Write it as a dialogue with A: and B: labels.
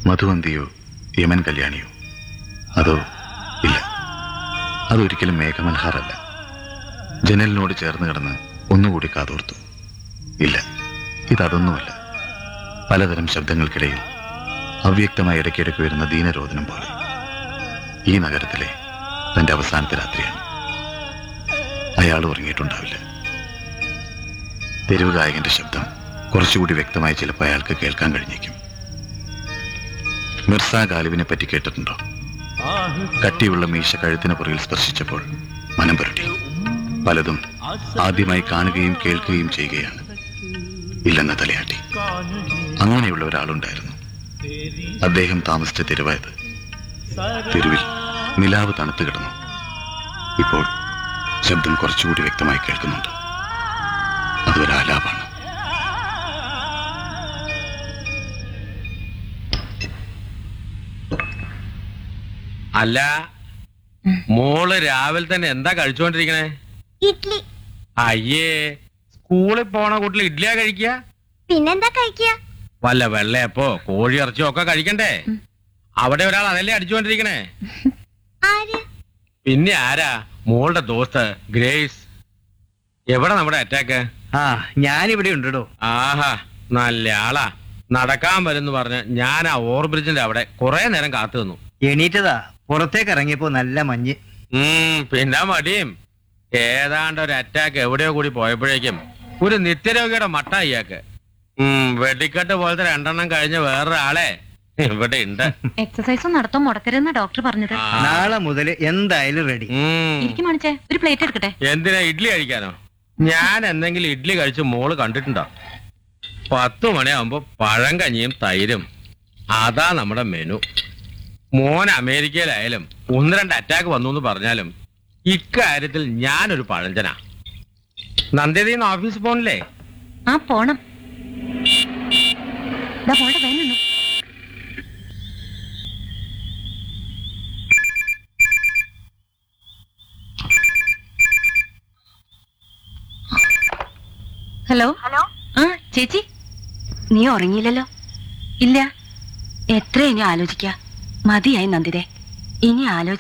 A: മധുവന്തിയോ Yemen കല്യാണിയോ അതോ ഇല്ല അതൊരിക്കലും മേഘമൽഹാറല്ല ജനലിനോട് ചേർന്ന് കിടന്ന് ഒന്നുകൂടി കാതോർത്തു ഇല്ല ഇതതൊന്നുമല്ല പലതരം ശബ്ദങ്ങൾക്കിടയിൽ അവ്യക്തമായ ഇടയ്ക്കിടയ്ക്ക് വരുന്ന ദീനരോധനം പോലെ ഈ നഗരത്തിലെ തന്റെ അവസാനത്തെ രാത്രിയാണ് അയാൾ ഉറങ്ങിയിട്ടുണ്ടാവില്ല തെരുവ് ഗായകന്റെ ശബ്ദം കുറച്ചുകൂടി വ്യക്തമായി ചിലപ്പോൾ അയാൾക്ക് കേൾക്കാൻ കഴിഞ്ഞേക്കും മിർസ ഗാലിബിനെ പറ്റി കേട്ടിട്ടുണ്ടോ കട്ടിയുള്ള മീശ കഴുത്തിന് പുറകിൽ സ്പർശിച്ചപ്പോൾ മനം പുരട്ടി പലതും ആദ്യമായി കാണുകയും കേൾക്കുകയും ചെയ്യുകയാണ് ഇല്ലെന്ന തലയാട്ടി അങ്ങനെയുള്ള ഒരാളുണ്ടായിരുന്നു അദ്ദേഹം താമസിച്ച തെരുവായത് തെരുവിൽ നിലാവ് തണുത്തു കിടന്നു ഇപ്പോൾ ശബ്ദം കുറച്ചുകൂടി വ്യക്തമായി കേൾക്കുന്നുണ്ട് അതൊരു ആലാപാണ്
B: അല്ല മോള് രാവിലെ തന്നെ എന്താ കഴിച്ചുകൊണ്ടിരിക്കണേ
C: ഇഡ്ലി
B: അയ്യേ സ്കൂളിൽ പോണ കുട്ടികൾ ഇഡ്ലിയാ കഴിക്കുക
C: പിന്നെന്താ കഴിക്കുക
B: വല്ല വെള്ളയപ്പോ കോഴി ഇറച്ചിയോ ഒക്കെ കഴിക്കണ്ടേ അവിടെ ഒരാൾ അതല്ലേ അടിച്ചുകൊണ്ടിരിക്കണേ
C: ആര്
B: പിന്നെ ആരാ മോളുടെ ദോസ്ത് ഗ്രേസ് എവിടെ നമ്മുടെ അറ്റാക്ക്
D: ആ ഞാനിവിടെ ഉണ്ടോ
B: ആഹാ നല്ല ആളാ നടക്കാൻ വരുന്നു പറഞ്ഞ് ഞാൻ ആ ഓവർബ്രിഡ്ജിന്റെ അവിടെ കുറെ നേരം കാത്തു നിന്നു
D: എണീറ്റതാ പുറത്തേക്ക് ഇറങ്ങിയപ്പോ നല്ല മഞ്ഞ്
B: ഉം, പിന്നെ മടിയും ഏതാണ്ട് ഒരു അറ്റാക്ക് എവിടെയോ കൂടി പോയപ്പോഴേക്കും ഒരു നിത്യരോഗിയുടെ മട്ട ഇയാൾക്ക് ഉം, വെടിക്കെട്ട് പോലത്തെ രണ്ടെണ്ണം കഴിഞ്ഞ വേറൊരാളെ ഇവിടെ ഉണ്ട്
E: എക്സസൈസും നടത്തും മുടക്കരുതെന്ന ഡോക്ടർ പറഞ്ഞത്
B: ആ,
D: നാളെ മുതൽ എന്തായാലും റെഡി
B: ഉം.
E: ഇരിക്കും മണിച്ചേ ഒരു പ്ലേറ്റ് എടുക്കട്ടെ
B: എന്തിനാ ഇഡ്ഡലി കഴിക്കാനോ ഞാൻ എന്തെങ്കിലും ഇഡ്ഡലി കഴിച്ച് മോള് കണ്ടിട്ടുണ്ടോ പത്തു മണിയാവുമ്പോ പഴം കഞ്ഞിയും തൈരും അതാ നമ്മുടെ മെനു മോൻ അമേരിക്കയിലായാലും ഒന്ന് രണ്ട് അറ്റാക്ക് വന്നു എന്ന് പറഞ്ഞാലും ഇക്കാര്യത്തിൽ ഞാനൊരു പഴഞ്ചനാ നന്ദിതീന്ന് ഓഫീസിൽ പോണില്ലേ
E: ആ പോണം ദാ മോളുടെ വേൻ നിന്നു ഹലോ
C: ഹലോ
E: ആ ചേച്ചി
C: നീ ഉറങ്ങിയില്ലല്ലോ
E: ഇല്ല
C: എത്ര ഇനി ആലോചിക്ക മതിയായി നന്ദിതേ ഇനി ആലോചിച്ച